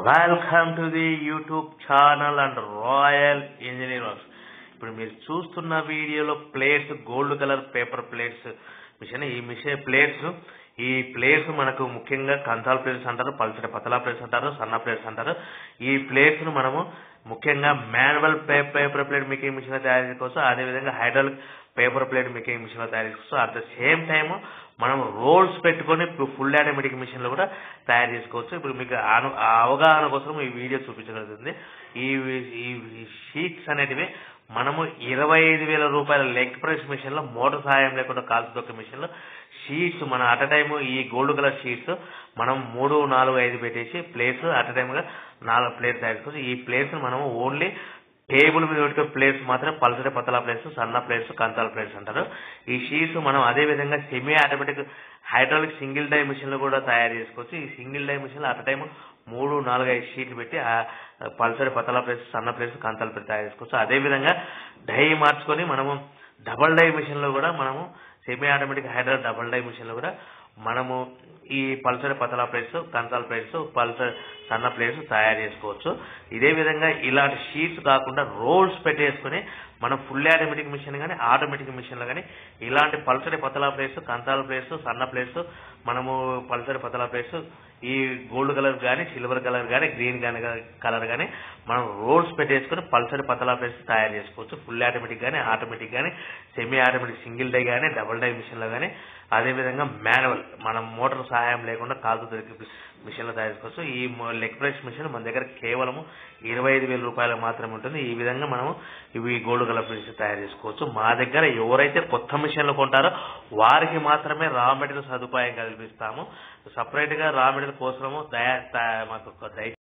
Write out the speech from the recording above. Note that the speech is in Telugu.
welcome to the YouTube channel and royal engineer works ఇప్పుడు మీరు చూస్తున్న వీడియోలో plates gold colour paper plates machine ఈ మిషన్ ప్లేట్స్ ఈ ప్లేట్స్ మనకు ముఖ్యంగా కంచాల ప్లేట్స్ అంటారు పల్చటి పతలా ప్లేట్స్ అంటారు సన్న ప్లేట్స్ అంటారు ఈ ప్లేట్స్ ను మనము ముఖ్యంగా manual paper plate making machine లో తయారు చేసుకోవచ్చు అదేవిధంగా hydraulic paper plate making machine లో తయారు చేసుకోవచ్చు అట్ ద సేమ్ టైమ్ మనం రోల్స్ పెట్టుకొని ఫుల్ ఆటోమేటిక్ మిషన్ లో కూడా తయారు చేసుకోవచ్చు ఇప్పుడు మీకు అను ఆ అవగాహన కోసం ఈ వీడియో చూపించగలుగుతుంది ఈ ఈ షీట్స్ అనేటివి మనము ఇరవై ఐదు వేల రూపాయల లెగ్ ప్రెస్ మిషన్ లో మోటార్ సహాయం లేకుండా కాల్చి దొక్కే మిషన్ లో షీట్స్ మన అట్ టైమ్ ఈ గోల్డ్ కలర్ షీట్స్ మనం మూడు నాలుగు ఐదు పెట్టేసి ప్లేట్స్ అట్ టైమ్ గా నాలుగు ప్లేట్స్ తయారు చేసుకోవచ్చు ఈ ప్లేట్స్ మనము ఓన్లీ టేబుల్ మీద పెట్టుకునే ప్లేట్స్ మాత్రం పల్సటి పతల ప్లేట్స్ సన్న ప్లేట్స్ కంచాల ప్లేట్స్ అంటారు ఈ షీట్స్ మనం అదే విధంగా semi automatic hydraulic single die machine లో కూడా తయారు చేసుకోవచ్చు ఈ సింగిల్ డై మిషన్ లో అట్ టైం మూడు నాలుగు ఐదు షీట్లు పెట్టి ఆ పల్సటి పతల ప్లేట్స్ సన్న ప్లేట్స్ కంచాల ప్లేట్స్ తయారు చేసుకోవచ్చు అదే విధంగా డై మార్చుకొని మనము డబల్ డై మిషన్ లో కూడా మనము semi automatic hydraulic double die machine లో కూడా మనము ఈ పల్సర్ పతలా ప్లేట్స్ కంచాల ప్లేట్స్ పల్సర్ సన్న ప్లేట్స్ తయారు చేసుకోవచ్చు ఇదే విధంగా ఇలాంటి షీట్స్ కాకుండా రోల్స్ పెట్టేసుకుని మనం ఫుల్ ఆటోమేటిక్ మిషన్ కానీ ఆటోమేటిక్ మిషన్లో కానీ ఇలాంటి పల్సరి పతలా ప్లేట్స్ కంచాల ప్లేట్స్ సన్న ప్లేట్స్ మనము పల్సరి పతలా ప్లేట్స్ ఈ గోల్డ్ కలర్ కానీ సిల్వర్ కలర్ కానీ గ్రీన్ కానీ కలర్ కానీ మనం రోల్స్ పెట్టేసుకుని పల్సరి పతలా ప్లేట్స్ తయారు చేసుకోవచ్చు ఫుల్ ఆటోమేటిక్ కానీ ఆటోమేటిక్ కానీ సెమీ ఆటోమేటిక్ సింగిల్ డై కానీ డబుల్ డై మిషన్లో కానీ అదేవిధంగా మాన్యువల్ మనం మోటార్ సహాయం లేకుండా కాదు దొరికి మిషన్లో తయారు చేసుకోవచ్చు ఈ లెగ్ ప్రెస్ మిషన్ మన దగ్గర కేవలం ఇరవై ఐదు వేల రూపాయలు మాత్రమే ఉంటుంది ఈ విధంగా మనము ఇవి గోల్డ్ కలర్ మిషన్ తయారు చేసుకోవచ్చు మా దగ్గర ఎవరైతే కొత్త మిషన్లు కొంటారో వారికి మాత్రమే రా మెటీరియల్ సదుపాయం కల్పిస్తాము సపరేట్ గా రా మెటీరియల్ కోసము దయా మాకు దయచేసి